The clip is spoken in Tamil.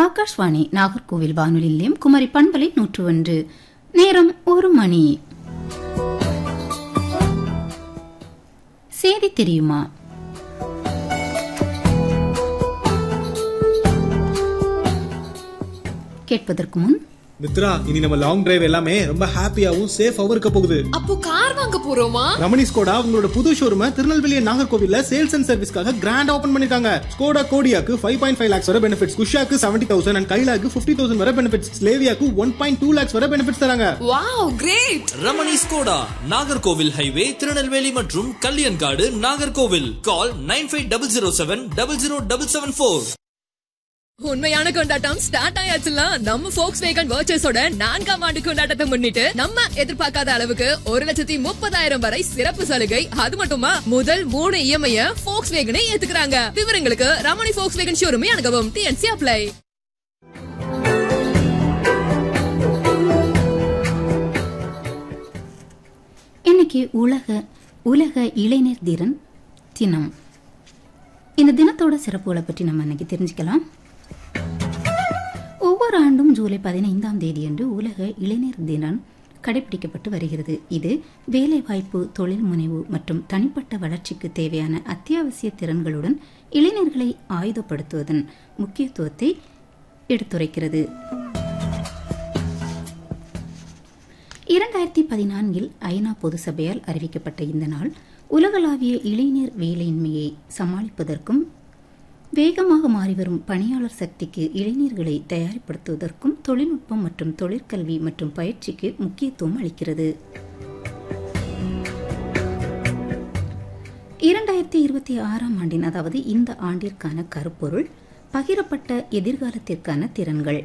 ஆகாஷ்வாணி நாகர்கோவில் வானொலி நிலையம் குமரி பண்பலை நூற்று ஒன்று நேரம் ஒரு மணி செய்தி தெரியுமா கேட்பதற்கு முன் மித்ரா இனி நம்ம லாங் டிரைவ் எல்லாமே ரொம்ப ஹாப்பியாவும் சேஃபாவும் இருக்க போகுது அப்போ கார் வாங்க போறோமா ரமணி ஸ்கோடா உங்களோட புது ஷோரூம திருநெல்வேலி நாகர்கோவில்ல சேல்ஸ் அண்ட் சர்வீஸ்க்காக கிராண்ட் ஓபன் பண்ணிருக்காங்க ஸ்கோடா கோடியாக்கு ஃபைவ் பாயிண்ட் ஃபைவ் லேக்ஸ் வரை பெனிஃபிட்ஸ் குஷாக்கு செவன்டி தௌசண்ட் அண்ட் கைலாக்கு ஃபிஃப்டி தௌசண்ட் வரை பெனிஃபிட்ஸ் ஸ்லேவியாக்கு ஒன் பாயிண்ட் டூ லேக்ஸ் வரை பெனிஃபிட்ஸ் தராங்க wow great Ramani Skoda Nagercoil highway Tirunelveli மற்றும் Kalyankadu Nagercoil call nine five double zero seven double zero double seven four உண்மையான கொண்டாட்டம் ஸ்டார்ட் ஆயாச்சுல நம்ம ஃபோக்ஸ் வேகன் வர்ச்சஸோட நான்காம் ஆண்டு கொண்டாட்டத்தை முன்னிட்டு நம்ம எதிர்பார்க்காத அளவுக்கு ஒரு லட்சத்தி முப்பதாயிரம் வரை சிறப்பு சலுகை அது மட்டுமா முதல் மூணு இஎம்ஐ ஃபோக்ஸ் வேகனை ஏத்துக்கிறாங்க விவரங்களுக்கு ரமணி ஃபோக்ஸ் வேகன் ஷோரூமே அணுகவும் டிஎன்சி அப்ளை இன்னைக்கு உலக உலக இளைஞர் திறன் தினம் இந்த தினத்தோட சிறப்புகளை பற்றி நம்ம இன்னைக்கு தெரிஞ்சுக்கலாம் ஒவ்வொரு ஆண்டும் ஜூலை பதினைந்தாம் தேதியன்று உலக இளைஞர் தினம் கடைபிடிக்கப்பட்டு வருகிறது இது வேலைவாய்ப்பு தொழில் முனைவு மற்றும் தனிப்பட்ட வளர்ச்சிக்கு தேவையான அத்தியாவசிய திறன்களுடன் இளைஞர்களை ஆயுதப்படுத்துவதன் முக்கியத்துவத்தை எடுத்துரைக்கிறது இரண்டாயிரத்தி பதினான்கில் ஐநா பொது சபையால் அறிவிக்கப்பட்ட இந்த நாள் உலகளாவிய இளைஞர் வேலையின்மையை சமாளிப்பதற்கும் வேகமாக மாறிவரும் பணியாளர் சக்திக்கு இளைஞர்களை தயார்படுத்துவதற்கும் தொழில்நுட்பம் மற்றும் தொழிற்கல்வி மற்றும் பயிற்சிக்கு முக்கியத்துவம் அளிக்கிறது இரண்டாயிரத்தி இருபத்தி ஆறாம் ஆண்டின் அதாவது இந்த ஆண்டிற்கான கருப்பொருள் பகிரப்பட்ட எதிர்காலத்திற்கான திறன்கள்